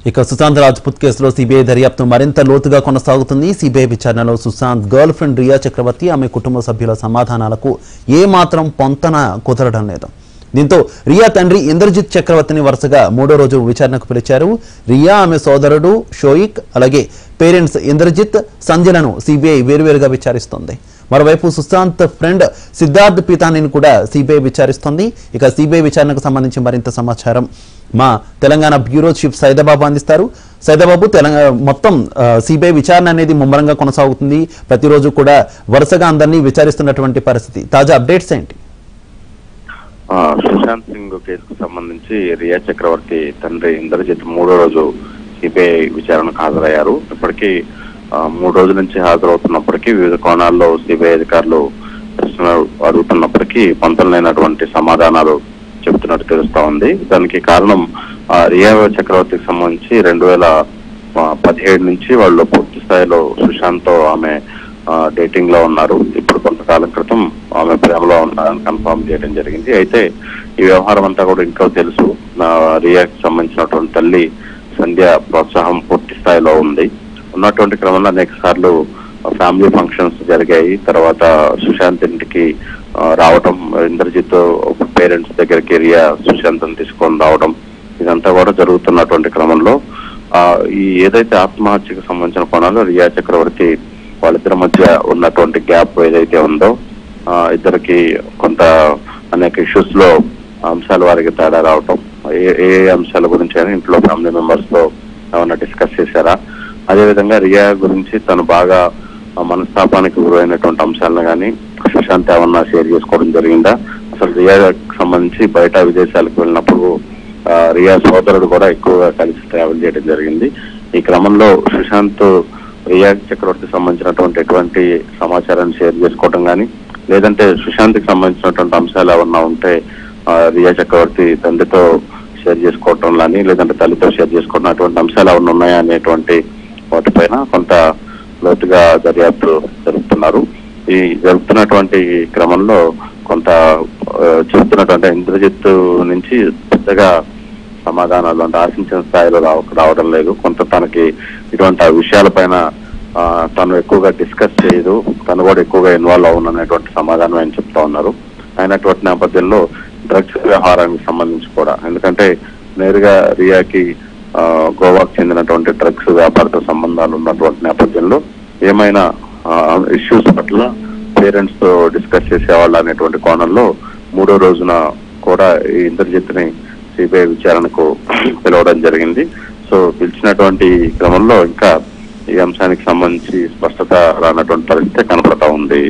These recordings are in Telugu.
ఇక సుశాంత్ రాజ్పుత్ కేసులో సిబిఐ దర్యాప్తు మరింత లోతుగా కొనసాగుతుంది సిబిఐ విచారణలో సుశాంత్ గర్ల్ ఫ్రెండ్ రియా చక్రవర్తి ఆమె కుటుంబ సభ్యుల సమాధానాలకు ఏ మాత్రం పొంతన కుదరడం లేదు దీంతో రియా తండ్రి ఇంద్రజిత్ చక్రవర్తిని వరుసగా మూడో రోజు విచారణకు పిలిచారు రియా ఆమె సోదరుడు షోయిక్ అలాగే పేరెంట్స్ ఇంద్రజిత్ సంధ్యలను సిబిఐ వేరువేరుగా విచారిస్తోంది మరోవైపు సుశాంత్ ఫ్రెండ్ సిద్ధార్థ్ పీతానిని కూడా సిబిఐ విచారిస్తోంది ఇక సిబిఐ విచారణకు సంబంధించి మరింత సమాచారం మా తెలంగాణ బ్యూరో చీఫ్ సైదాబాబు అందిస్తారు సైదాబాబు తెలంగాణ మొత్తం సిబిఐ విచారణ అనేది ముమ్మరంగా కొనసాగుతుంది ప్రతిరోజు కూడా వరుసగా అందరినీ విచారిస్తున్నటువంటి పరిస్థితి తాజా అప్డేట్స్ ఏంటి ఆ, సుశాంత్ సింగ్ కేసుకు సంబంధించి రియా చక్రవర్తి తండ్రి ఇంద్రజిత్ మూడో రోజు సిబిఐ విచారణకు హాజరయ్యారు ఇప్పటికీ ఆ, మూడు రోజుల నుంచి హాజరవుతున్నప్పటికీ వివిధ కోణాల్లో సిబిఐ అధికారులు ప్రశ్నలు అడుగుతున్నప్పటికీ పొంతలైనటువంటి సమాధానాలు చెబుతున్నట్టు తెలుస్తా ఉంది దానికి కారణం ఆ, రియా చక్రవర్తికి సంబంధించి రెండు వేల పదిహేడు నుంచి వాళ్ళు పూర్తి స్థాయిలో సుశాంత్ తో ఆమె డేటింగ్ లో ఉన్నారు ఇప్పుడు కొంతకాలం క్రితం ఆమె ప్రేమలో ఉన్నారని కన్ఫర్మ్ చేయడం జరిగింది అయితే ఈ వ్యవహారం అంతా కూడా ఇంట్లో తెలుసు నా రియాకి సంబంధించినటువంటి తల్లి సంధ్య ప్రోత్సాహం పూర్తి స్థాయిలో ఉంది ఉన్నటువంటి క్రమంలో అనేక సార్లు ఫ్యామిలీ ఫంక్షన్స్ జరిగాయి తర్వాత సుశాంత్ ఇంటికి ఆ, రావడం ఇంద్రజిత్ పేరెంట్స్ దగ్గరికి రియా సుశాంత్ని తీసుకొని రావడం ఇదంతా కూడా జరుగుతున్నటువంటి క్రమంలో ఆ ఈ ఏదైతే ఆత్మహత్యకు సంబంధించిన కోణాల్లో రియా చక్రవర్తి వాళ్ళిద్దరి మధ్య ఉన్నటువంటి గ్యాప్ ఏదైతే ఉందో ఆ ఇద్దరికి కొంత అనేక ఇష్యూస్ లో అంశాల వారికి తేడా రావటం ఏ ఏ అంశాల గురించి అని ఇంట్లో ఫ్యామిలీ మెంబర్స్ తో ఏమన్నా డిస్కస్ చేశారా అదేవిధంగా రియా గురించి తను బాగా ఆ మనస్తాపానికి గురైనటువంటి అంశాలను కానీ సుశాంత్ ఏమన్నా షేర్ చేసుకోవడం జరిగిందా అసలు రియాకి సంబంధించి బయట విదేశాలకు వెళ్ళినప్పుడు ఆ, రియా సోదరుడు కూడా ఎక్కువగా కలిసి ట్రావెల్ చేయడం జరిగింది ఈ క్రమంలో సుశాంత్ రియా చక్రవర్తి సంబంధించినటువంటి ఎటువంటి సమాచారాన్ని షేర్ చేసుకోవడం కానీ లేదంటే సుశాంత్కి సంబంధించినటువంటి అంశాలు ఏమన్నా ఉంటే ఆ, రియా చక్రవర్తి తండ్రితో షేర్ చేసుకోవటం కానీ లేదంటే తల్లితో షేర్ చేసుకోవడం అటువంటి అంశాలు ఏమన్నా ఉన్నాయా అనేటువంటి వాటిపైన కొంత లోతుగా దర్యాప్తు జరుపుతున్నారు ఈ జరుపుతున్నటువంటి ఈ క్రమంలో కొంత ఆ, చెబుతున్నటువంటి ఇంద్రజిత్ నుంచి పెద్దగా సమాధానాలు అంటే ఆశించిన స్థాయిలో రావ రావడం లేదు కొంత తనకి ఇటువంటి ఆ విషయాలపైన ఆ, తను ఎక్కువగా డిస్కస్ చేయదు తను కూడా ఎక్కువగా ఇన్వాల్వ్ అవును అనేటువంటి సమాధానం ఆయన చెప్తా ఉన్నారు అయినటువంటి నేపథ్యంలో డ్రగ్స్ వ్యవహారానికి సంబంధించి కూడా ఎందుకంటే నేరుగా రియాకి ఆ, గోవాకు చెందినటువంటి డ్రగ్స్ వ్యాపారతో సంబంధాలు ఉన్నటువంటి నేపథ్యంలో ఏమైనా ఇష్యూస్ పట్ల పేరెంట్స్ తో డిస్కస్ చేసేవాళ్ళు అనేటువంటి కోణంలో మూడో రోజున కూడా ఈ ఇంద్రజిత్ని సిబిఐ విచారణకు పిలవడం జరిగింది సో పిలిచినటువంటి క్రమంలో ఇంకా ఈ అంశానికి సంబంధించి స్పష్టత రానటువంటి పరిస్థితి కనపడతా ఉంది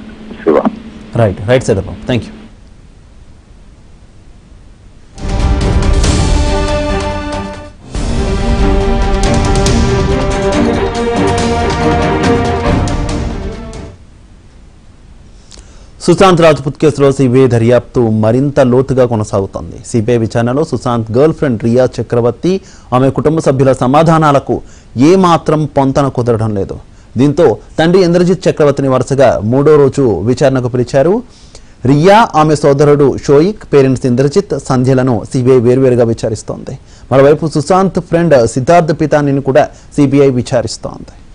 Shiva right right Saidababu thank you Sushant Rajput కేసులో సిబిఐ దర్యాప్తు మరింత లోతుగా కొనసాగుతోంది సిబిఐ విచారణలో సుశాంత్ గర్ల్ ఫ్రెండ్ రియా చక్రవర్తి ఆమె కుటుంబ సభ్యుల సమాధానాలకు ఏ మాత్రం పొంతన కుదరడం లేదు దీంతో తండ్రి ఇంద్రజిత్ చక్రవర్తిని వరుసగా మూడో రోజు విచారణకు పిలిచారు రియా ఆమె సోదరుడు షోయిక్ పేరెంట్స్ ఇంద్రజిత్ సంధ్యలను సిబిఐ వేరువేరుగా విచారిస్తోంది మరోవైపు సుశాంత్ ఫ్రెండ్ సిద్ధార్థ్ పితానిని కూడా సిబిఐ విచారిస్తోంది